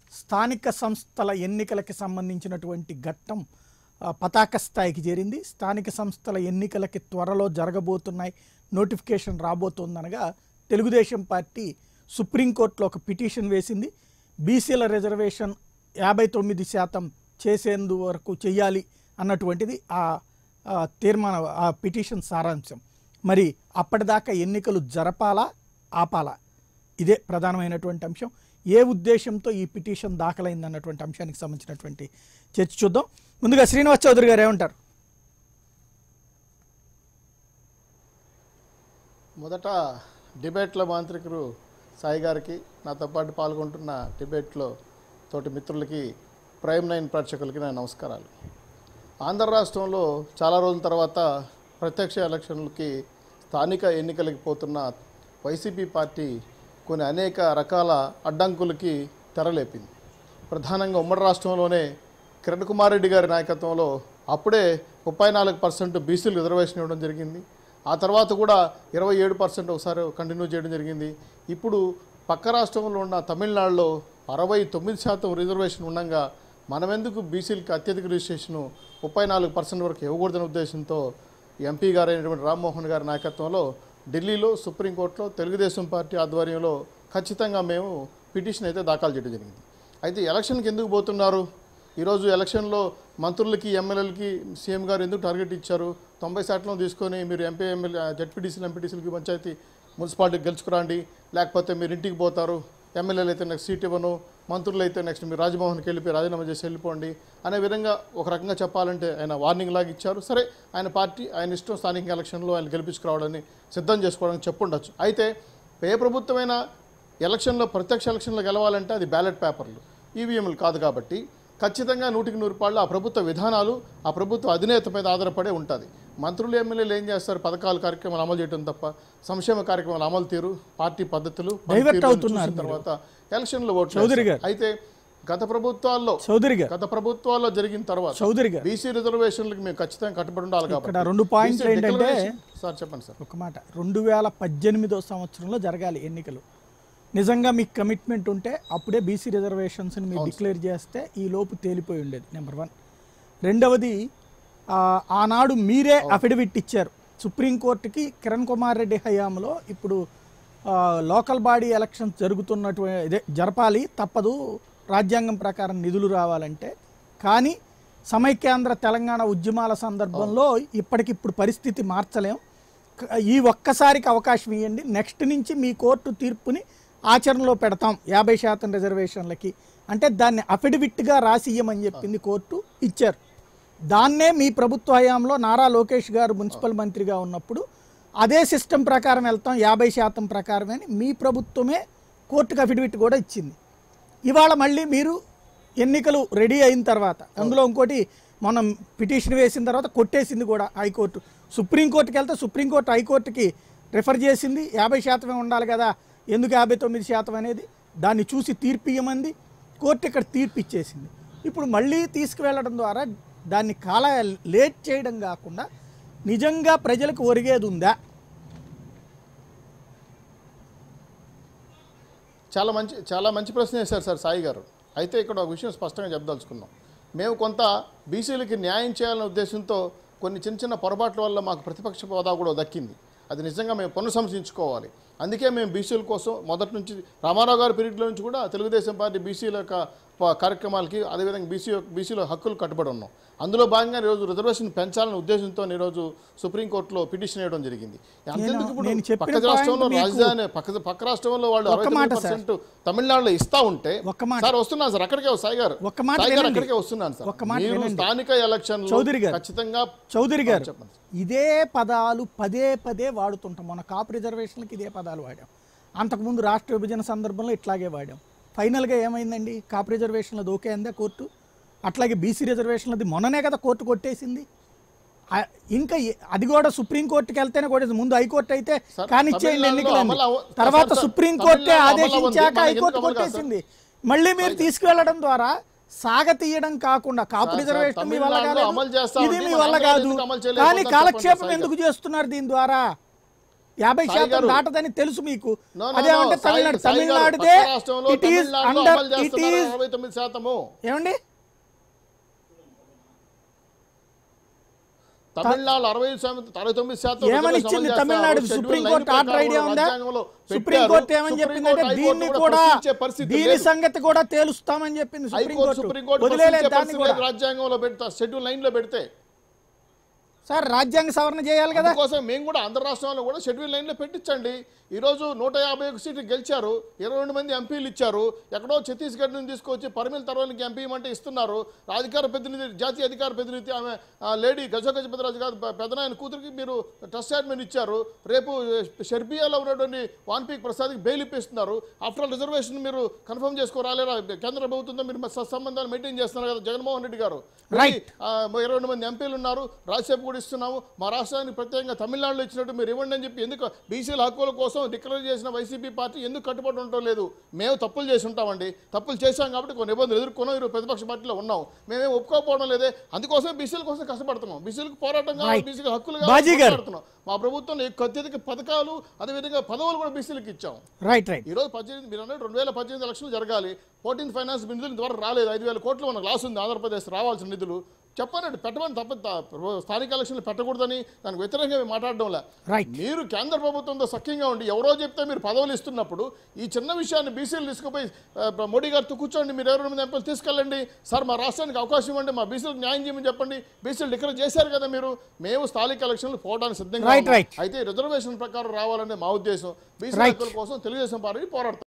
స్థానిక సంస్థల ఎన్నికలకి సంబంధించినటువంటి ఘట్టం ఆ, పతాక స్థాయికి చేరింది స్థానిక సంస్థల ఎన్నికలకి త్వరలో జరగబోతున్నాయి నోటిఫికేషన్ రాబోతోందనగా తెలుగుదేశం పార్టీ సుప్రీంకోర్టులో ఒక పిటిషన్ వేసింది బీసీల రిజర్వేషన్ యాభై తొమ్మిది శాతం చేసేందు వరకు చెయ్యాలి అన్నటువంటిది ఆ ఆ తీర్మాన ఆ పిటిషన్ సారాంశం మరి అప్పటిదాకా ఎన్నికలు జరపాలా ఆపాలా ఇదే ప్రధానమైనటువంటి అంశం ఏ ఉద్దేశంతో ఈ పిటిషన్ దాఖలైంది అన్నటువంటి అంశానికి సంబంధించినటువంటి చర్చ చూద్దాం ముందుగా శ్రీనివాస్ చౌదరి గారు ఏమంటారు మొదట డిబేట్ల మాంత్రికులు సాయి గారికి నాతో పాటు పాల్గొంటున్న డిబేట్లో తోటి మిత్రులకి ప్రైమ్ నైన్ ప్రేక్షకులకి నా నమస్కారాలు ఆంధ్ర రాష్ట్రంలో చాలా రోజుల తర్వాత ప్రత్యక్ష ఎలక్షన్లకి స్థానిక ఎన్నికలకి పోతున్న వైసీపీ పార్టీ కొన్ని అనేక రకాల అడ్డంకులకి తెరలేపింది ప్రధానంగా ఉమ్మడి రాష్ట్రంలోనే కిరణ్ కుమార్ రెడ్డి గారి నాయకత్వంలో అప్పుడే ముప్పై నాలుగు పర్సెంట్ బీసీలు రిజర్వేషన్ ఇవ్వడం జరిగింది ఆ తర్వాత కూడా ఇరవై ఏడు పర్సెంట్ ఒకసారి కంటిన్యూ చేయడం జరిగింది ఇప్పుడు పక్క రాష్ట్రంలో ఉన్న తమిళనాడులో అరవై తొమ్మిది శాతం రిజర్వేషన్ ఉండగా మనమెందుకు బీసీలకి అత్యధిక రిజిస్ట్రేషన్ ముప్పై నాలుగు పర్సెంట్ వరకు ఇవ్వకూడదనే ఉద్దేశంతో ఎంపీ గారైనటువంటి రామ్మోహన్ గారి నాయకత్వంలో ఢిల్లీలో సుప్రీంకోర్టులో తెలుగుదేశం పార్టీ ఆధ్వర్యంలో ఖచ్చితంగా మేము పిటిషన్ అయితే దాఖలు చేయడం జరిగింది అయితే ఎలక్షన్కి ఎందుకు పోతున్నారు ఈరోజు ఎలక్షన్లో మంత్రులకి ఎమ్మెల్యేలకి సీఎం గారు ఎందుకు టార్గెట్ ఇచ్చారు తొంభై శాతం తీసుకొని మీరు ఎంపీ ఎమ్మెల్యే జడ్పీటీసీలు ఎంపీటీసీలకి పంచాయతీ మున్సిపాలిటీకి గెలుచుకురండి లేకపోతే మీరు ఇంటికి పోతారు ఎమ్మెల్యేలు అయితే నెక్స్ట్ సీట్ ఇవ్వను మంత్రులు అయితే నెక్స్ట్ మీరు రాజ్భవన్కి వెళ్ళిపోయి రాజీనామా చేసి వెళ్ళిపోండి అనే విధంగా ఒక రకంగా చెప్పాలంటే ఆయన వార్నింగ్ లాగా ఇచ్చారు సరే ఆయన పార్టీ ఆయన ఇష్టం స్థానిక ఎలక్షన్లో ఆయన గెలిపించుకురావడానికి సిద్ధం చేసుకోవడానికి చెప్పుండొచ్చు అయితే ఏ ప్రభుత్వమైనా ఎలక్షన్లో ప్రత్యక్ష ఎలక్షన్లో గెలవాలంటే అది బ్యాలెట్ పేపర్లు ఈవీఎంలు కాదు కాబట్టి ఖచ్చితంగా నూటికి నూరు పాళ్ళు ఆ ప్రభుత్వ విధానాలు ఆ ప్రభుత్వ అధినేత మీద ఆధారపడే ఉంటుంది మంత్రులు ఎమ్మెల్యేలు ఏం చేస్తారు పథకాలు కార్యక్రమాలు అమలు చేయడం తప్ప సంక్షేమ కార్యక్రమాలు అమలు తీరు పార్టీ పద్ధతులు Divert పనితీరులను అవుతున్నారు చూసిన తర్వాత ఎలక్షన్లో ఓట్లు చౌదరి వేస్తారు. అయితే గత ప్రభుత్వాల్లో చౌదరి గారు గత ప్రభుత్వాల్లో జరిగిన తర్వాత చౌదరి గారు బీసీ రిజర్వేషన్లకు మేము ఖచ్చితంగా కట్టుబడి ఉండాలి కాబట్టి ఇక్కడ రెండు పాయింట్లు BC ఏంటంటే declaration- సార్ చెప్పండి సార్ ఒక మాట రెండు వేల పద్దెనిమిదో సంవత్సరంలో జరగాలి ఎన్నికలు నిజంగా మీకు కమిట్మెంట్ ఉంటే అప్పుడే బీసీ రిజర్వేషన్స్ని మీరు డిక్లేర్ చేస్తే ఈ లోపు తేలిపోయి ఉండేది నెంబర్ వన్ రెండవది ఆ, ఆనాడు మీరే అఫిడవిట్ ఇచ్చారు సుప్రీంకోర్టుకి కిరణ్ కుమార్ రెడ్డి హయాంలో ఇప్పుడు ఆ, లోకల్ బాడీ ఎలక్షన్స్ జరుగుతున్నటువంటి ఇదే జరపాలి తప్పదు రాజ్యాంగం ప్రకారం నిధులు రావాలంటే కానీ సమైక్యాంధ్ర తెలంగాణ ఉద్యమాల సందర్భంలో ఇప్పటికిప్పుడు పరిస్థితి మార్చలేం క- ఈ ఒక్కసారికి అవకాశం ఇవ్వండి నెక్స్ట్ నుంచి మీ కోర్టు తీర్పుని ఆచరణలో పెడతాం యాభై శాతం రిజర్వేషన్లకి అంటే దాన్ని అఫిడవిట్గా రాసి ఇయ్యమని చెప్పింది కోర్టు ఇచ్చారు దాన్నే మీ ప్రభుత్వ హయాంలో నారా లోకేష్ గారు మున్సిపల్ మంత్రిగా ఉన్నప్పుడు అదే సిస్టమ్ ప్రకారం వెళ్తాం యాభై శాతం ప్రకారమే అని మీ ప్రభుత్వమే కోర్టుకు అఫిడవిట్ కూడా ఇచ్చింది ఇవాళ మళ్ళీ మీరు ఎన్నికలు రెడీ అయిన తర్వాత అందులో ఇంకోటి మనం పిటిషన్ వేసిన తర్వాత కొట్టేసింది కూడా హైకోర్టు సుప్రీంకోర్టుకి వెళ్తే సుప్రీంకోర్టు హైకోర్టుకి రిఫర్ చేసింది యాభై శాతమే ఉండాలి కదా ఎందుకు యాభై తొమ్మిది శాతం అనేది దాన్ని చూసి తీర్పు ఇవ్వమంది కోర్టు ఇక్కడ తీర్పు ఇచ్చేసింది ఇప్పుడు మళ్ళీ తీసుకువెళ్ళడం ద్వారా దాన్ని కాల లేట్ చేయడం కాకుండా నిజంగా ప్రజలకు ఒరిగేది ఉందా చాలా మంచి చాలా మంచి ప్రశ్న వేశారు సార్ సాయి గారు అయితే ఇక్కడ ఒక విషయం స్పష్టంగా చెప్పదలుచుకున్నాం మేము కొంత బీసీలకి న్యాయం చేయాలనే ఉద్దేశంతో కొన్ని చిన్న చిన్న పొరపాట్ల వల్ల మాకు ప్రతిపక్ష హోదా కూడా దక్కింది అది నిజంగా మేము పునఃసంశించుకోవాలి అందుకే మేము బీసీల కోసం మొదటి నుంచి రామారావు గారి పీరియడ్లో నుంచి కూడా తెలుగుదేశం పార్టీ బీసీల యొక్క ప- కార్యక్రమాలకి అదేవిధంగా బీసీ బీసీల హక్కులు కట్టుబడి ఉన్నాం అందులో భాగంగా ఈరోజు రిజర్వేషన్ పెంచాలనే ఉద్దేశంతో ఈరోజు సుప్రీంకోర్టులో పిటిషన్ వేయడం జరిగింది అంతెందుకు ఇప్పుడు నేను చెప్పిన పక్క రాష్ట్రంలో point మీకు- రాజధాని పక్క పక్క రాష్ట్రంలో వాళ్ళు ఒక్క అరవై మాట తొమ్మిది సార్. పర్సెంట్ తమిళనాడులో ఇస్తా ఉంటే ఒక్క మాట. సార్ వస్తున్నాను సార్ అక్కడికే సాయి గారు ఒక్క మాట సాయి గారు వినండి. అక్కడికే వస్తున్నాను సార్ ఒక్క మాట మీరు వినండి. స్థానిక ఎలక్షన్ చౌదరి గారు. ఖచ్చితంగా చౌదరి గారు చెప్పండి ఇదే పదాలు పదే పదే వాడుతుంటాం మన కాపు రిజర్వేషన్లకి ఇదే పదాలు వాడాం అంతకుముందు రాష్ట్ర విభజన సందర్భంలో ఇట్లాగే వాడాం ఫైనల్గా ఏమైందండి కాపు రిజర్వేషన్లది ఓకే అందా కోర్టు అట్లాగే బీసీ రిజర్వేషన్లది మొన్ననే కదా కోర్టు కొట్టేసింది ఆ- ఇంకా ఏ- అది కూడా సుప్రీంకోర్టుకి వెళ్తేనే కొట్టేసి ముందు హైకోర్టు అయితే సార్, కానిచ్చేయండి తమిళనాడులో ఎన్నికలు అమలు అవ- తర్వాత సార్, సార్, సుప్రీంకోర్టే తమిళనాడులో అమలు ఆదేశించాక అవ్వదు. మనకి హైకోర్టు ఎందుకు అమలు కాదు సార్? కొట్టేసింది మళ్ళీ మీరు తీసుకువెళ్ళడం ద్వారా సాగతీయడం కాకుండా కాపు సార్, రిజర్వేషన్ మీ వల్ల తమిళనాడులో కాలేదు అమలు చేస్తా ఇది ఉంది. మీ మన వల్ల ఆంధ్రాలో కాదు ఎందుకు అమలు చేయలేకపోతున్నాం కానీ చెప్పండి కాలక్షేపం సార్ ఎందుకు చేస్తున్నారు దీని ద్వారా యాభై సాయి శాతం గారు, దాటదని తెలుసు మీకు No, no, అదేమంటే no, సాయి- తమిళనాడు సాయి గారు, తమిళనాడుదే పక్క రాష్ట్రంలో ఇట్ ఈస్ తమిళనాడులో అండర్ అమలు ఇట్ చేస్తున్నారు ఈస్ అరవై తొమ్మిది శాతము ఏమండి తమిళనాడు అరవై శాతం అరవై తొమ్మిది శాతం ఏమని రిజర్వేషన్ ఇచ్చింది అమలు తమిళనాడు చేస్తారు. Supreme schedule court line order idea ప్రకారం ఉందా రాజ్యాంగంలో సుప్రీం పెట్టారు. కోర్టు ఏమని సుప్రీం చెప్పిందంటే కోర్టు, దీన్ని హైకోర్టు కూడా ప్రశ్నించే పరిస్థితి దీని లేదు. సంగతి కూడా తేలుస్తామని చెప్పింది supreme high court court supreme court వదిలేలేదు ప్రశ్నించే దాన్ని పరిస్థితి కూడా లేదు రాజ్యాంగంలో పెడతా షెడ్యూల్ లైన్ లో పెడితే సార్ రాజ్యాంగ సవరణ చేయాలి కదా అందుకోసం మేము కూడా ఆంధ్ర రాష్ట్రంలో కూడా షెడ్యూల్ లైన్లో పెట్టించండి ఈరోజు నూట యాభై ఒక సీట్లు గెలిచారు ఇరవై రెండు మంది ఎంపీలు ఇచ్చారు ఎక్కడో ఛత్తీస్గఢ్ నుంచి తీసుకొచ్చి పరిమిల తర్వానికి ఎంపీ ఇవ్వమంటే ఇస్తున్నారు అధికార ప్రతినిధి జాతీయ అధికార ప్రతినిధి ఆమె ఆ, లేడీ గజగజ పెద్దరాజు గారు పె- పెదనాయన కూతురికి మీరు ట్రస్ట్ అడ్మిన్ ఇచ్చారు రేపు షెర్బియాలో ఉన్నటువంటి వాన్పీక్ ప్రసాద్కి బెయిల్ ఇప్పిస్తున్నారు ఆఫ్టర్ ఆల్ రిజర్వేషన్ మీరు కన్ఫర్మ్ చేసుకోరాలేరా కేంద్ర ప్రభుత్వంతో మీరు మ- సత్సంబంధాలు మెయింటైన్ చేస్తున్నారు కదా జగన్మోహన్ రెడ్డి గారు Right. ఆ, ఇరవై రెండు మంది ఎంపీలు ఉన్నారు రాజ్యసభ కూడా ఇస్తున్నాము మా రాష్ట్రానికి ప్రత్యేకంగా తమిళనాడులో ఇచ్చినట్టు మీరు ఇవ్వండి అని చెప్పి ఎందుకు బీసీల హక్కుల కోసం డిక్లేర్ చేసిన వైసీపీ పార్టీ ఎందుకు కట్టుబడి ఉండటం లేదు మేము తప్పులు చేసి ఉంటామండి తప్పులు చేశాం కాబట్టి కొన్ని ఇబ్బందులు ఎదుర్కొన్నాం ఈరోజు ప్రతిపక్ష పార్టీలో ఉన్నాం మేమేం ఒప్పుకోకపోవడం లేదే అందుకోసం బీసీల కోసం కష్టపడుతున్నాం బీసీలకు పోరాటంగా Right. బీసీల హక్కులు బాజీ గారు. పోరాడుతున్నాం మా ప్రభుత్వంలో ఎక్కువ అత్యధిక పథకాలు అదేవిధంగా పదవులు కూడా బీసీలకు ఇచ్చాం రైట్ రైట్ ఈ రోజు పద్దెనిమిది మీరు అన్నట్టు రెండు వేల పద్దెనిమిది ఎలక్షన్లు జరగాలి ఫోర్టీన్త్ ఫైనాన్స్ నిధులు ఇంతవరకు రాలేదు ఐదు వేల కోట్లు మనకు లాస్ ఉంది ఆంధ్రప్రదేశ్ రావాల్సిన నిధులు చెప్పనండి పెట్టమని తప్ప త- స్థానిక ఎలక్షన్లు పెట్టకూడదని దానికి వ్యతిరేకంగా మేము మాట్లాడడంలే రైట్ మీరు కేంద్ర ప్రభుత్వంతో సఖ్యంగా ఉండి ఎవరో చెప్తే మీరు పదవులు ఇస్తున్నప్పుడు ఈ చిన్న విషయాన్ని బీసీలు తీసుకుపోయి ఆ, మోడీ గారితో కూర్చోండి మీరు ఎవరు మంది ఎంపీలు తీసుకెళ్ళండి సార్ మా రాష్ట్రానికి అవకాశం ఇవ్వండి మా బీసీలకు న్యాయం చేయమని చెప్పండి బీసీలు డిక్లేర్ చేశారు కదా మీరు మేము స్థానిక ఎలక్షన్లు పోవడానికి సిద్ధంగా Right, ఉన్నాం. right. అయితే రిజర్వేషన్ ప్రకారం రావాలనే మా ఉద్దేశం బీసీ Right. హక్కుల కోసం తెలుగుదేశం పార్టీ పోరాడుతాం